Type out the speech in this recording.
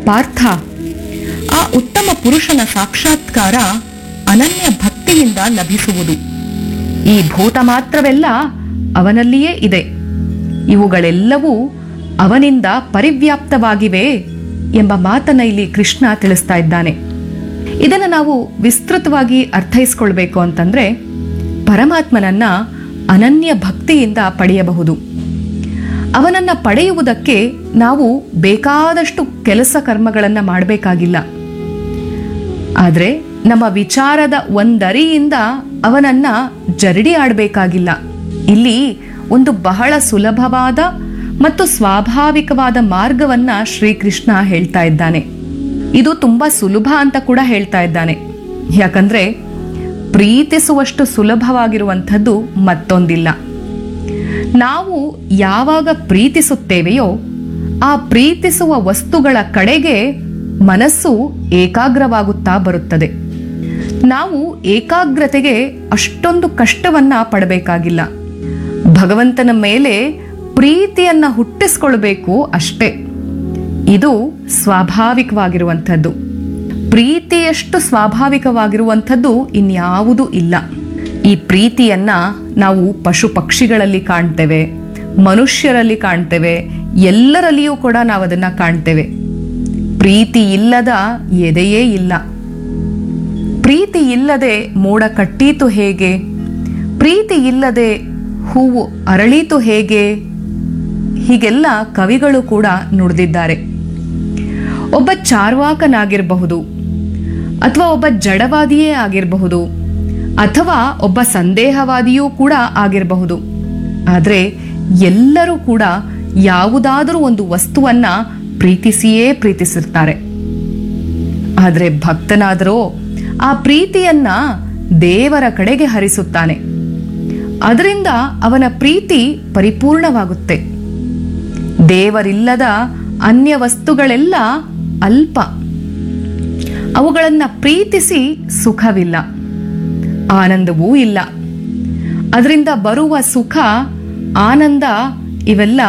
ಪಾರ್ಥ ಆ ಉತ್ತಮ ಪುರುಷನ ಸಾಕ್ಷಾತ್ಕಾರ ಅನನ್ಯ ಭಕ್ತಿಯಿಂದ ಲಭಿಸುವುದು ಈ ಭೂತ ಮಾತ್ರವೆಲ್ಲ ಅವನಲ್ಲಿಯೇ ಇದೆ ಇವುಗಳೆಲ್ಲವೂ ಅವನಿಂದ ಪರಿವ್ಯಾಪ್ತವಾಗಿವೆ ಎಂಬ ಮಾತನ್ನ ಇಲ್ಲಿ ಕೃಷ್ಣ ತಿಳಿಸ್ತಾ ಇದ್ದಾನೆ ಇದನ್ನು ನಾವು ವಿಸ್ತೃತವಾಗಿ ಅರ್ಥೈಸ್ಕೊಳ್ಬೇಕು ಅಂತಂದ್ರೆ ಪರಮಾತ್ಮನನ್ನ ಅನನ್ಯ ಭಕ್ತಿಯಿಂದ ಪಡೆಯಬಹುದು ಅವನನ್ನ ಪಡೆಯುವುದಕ್ಕೆ ನಾವು ಬೇಕಾದಷ್ಟು ಕೆಲಸ ಕರ್ಮಗಳನ್ನು ಮಾಡಬೇಕಾಗಿಲ್ಲ ಆದರೆ ನಮ್ಮ ವಿಚಾರದ ಒಂದರಿಯಿಂದ ಅವನನ್ನ ಜರಡಿ ಆಡಬೇಕಾಗಿಲ್ಲ ಇಲ್ಲಿ ಒಂದು ಬಹಳ ಸುಲಭವಾದ ಮತ್ತು ಸ್ವಾಭಾವಿಕವಾದ ಮಾರ್ಗವನ್ನ ಶ್ರೀಕೃಷ್ಣ ಹೇಳ್ತಾ ಇದ್ದಾನೆ ಇದು ತುಂಬಾ ಸುಲಭ ಅಂತ ಕೂಡ ಹೇಳ್ತಾ ಇದ್ದಾನೆ ಯಾಕಂದ್ರೆ ಪ್ರೀತಿಸುವಷ್ಟು ಸುಲಭವಾಗಿರುವಂಥದ್ದು ಮತ್ತೊಂದಿಲ್ಲ ನಾವು ಯಾವಾಗ ಪ್ರೀತಿಸುತ್ತೇವೆಯೋ ಆ ಪ್ರೀತಿಸುವ ವಸ್ತುಗಳ ಕಡೆಗೆ ಮನಸ್ಸು ಏಕಾಗ್ರವಾಗುತ್ತಾ ಬರುತ್ತದೆ ನಾವು ಏಕಾಗ್ರತೆಗೆ ಅಷ್ಟೊಂದು ಕಷ್ಟವನ್ನ ಪಡಬೇಕಾಗಿಲ್ಲ ಭಗವಂತನ ಮೇಲೆ ಪ್ರೀತಿಯನ್ನ ಹುಟ್ಟಿಸ್ಕೊಳ್ಬೇಕು ಅಷ್ಟೇ ಇದು ಸ್ವಾಭಾವಿಕವಾಗಿರುವಂಥದ್ದು ಪ್ರೀತಿಯಷ್ಟು ಸ್ವಾಭಾವಿಕವಾಗಿರುವಂಥದ್ದು ಇನ್ಯಾವುದೂ ಇಲ್ಲ ಈ ಪ್ರೀತಿಯನ್ನ ನಾವು ಪಶು ಪಕ್ಷಿಗಳಲ್ಲಿ ಕಾಣ್ತೇವೆ ಮನುಷ್ಯರಲ್ಲಿ ಕಾಣ್ತೇವೆ ಎಲ್ಲರಲ್ಲಿಯೂ ಕೂಡ ನಾವು ಅದನ್ನ ಕಾಣ್ತೇವೆ ಪ್ರೀತಿ ಇಲ್ಲದ ಎದೆಯೇ ಇಲ್ಲ ಪ್ರೀತಿ ಇಲ್ಲದೆ ಮೋಡ ಕಟ್ಟೀತು ಹೇಗೆ ಪ್ರೀತಿ ಇಲ್ಲದೆ ಹೂವು ಅರಳೀತು ಹೇಗೆ ಹೀಗೆಲ್ಲ ಕವಿಗಳು ಕೂಡ ನುಡಿದಿದ್ದಾರೆ ಒಬ್ಬ ಚಾರ್ವಾಕನಾಗಿರಬಹುದು ಅಥವಾ ಒಬ್ಬ ಜಡವಾದಿಯೇ ಆಗಿರಬಹುದು ಅಥವಾ ಒಬ್ಬ ಸಂದೇಹವಾದಿಯೂ ಕೂಡ ಆಗಿರಬಹುದು ಆದರೆ ಎಲ್ಲರೂ ಕೂಡ ಯಾವುದಾದರೂ ಒಂದು ವಸ್ತುವನ್ನ ಪ್ರೀತಿಸಿಯೇ ಪ್ರೀತಿಸಿರ್ತಾರೆ ಆದರೆ ಭಕ್ತನಾದರೋ ಆ ಪ್ರೀತಿಯನ್ನ ದೇವರ ಕಡೆಗೆ ಹರಿಸುತ್ತಾನೆ ಅದರಿಂದ ಅವನ ಪ್ರೀತಿ ಪರಿಪೂರ್ಣವಾಗುತ್ತೆ ದೇವರಿಲ್ಲದ ಅನ್ಯ ವಸ್ತುಗಳೆಲ್ಲ ಅಲ್ಪ ಅವುಗಳನ್ನ ಪ್ರೀತಿಸಿ ಸುಖವಿಲ್ಲ ಆನಂದವೂ ಇಲ್ಲ ಅದರಿಂದ ಬರುವ ಸುಖ ಆನಂದ ಇವೆಲ್ಲ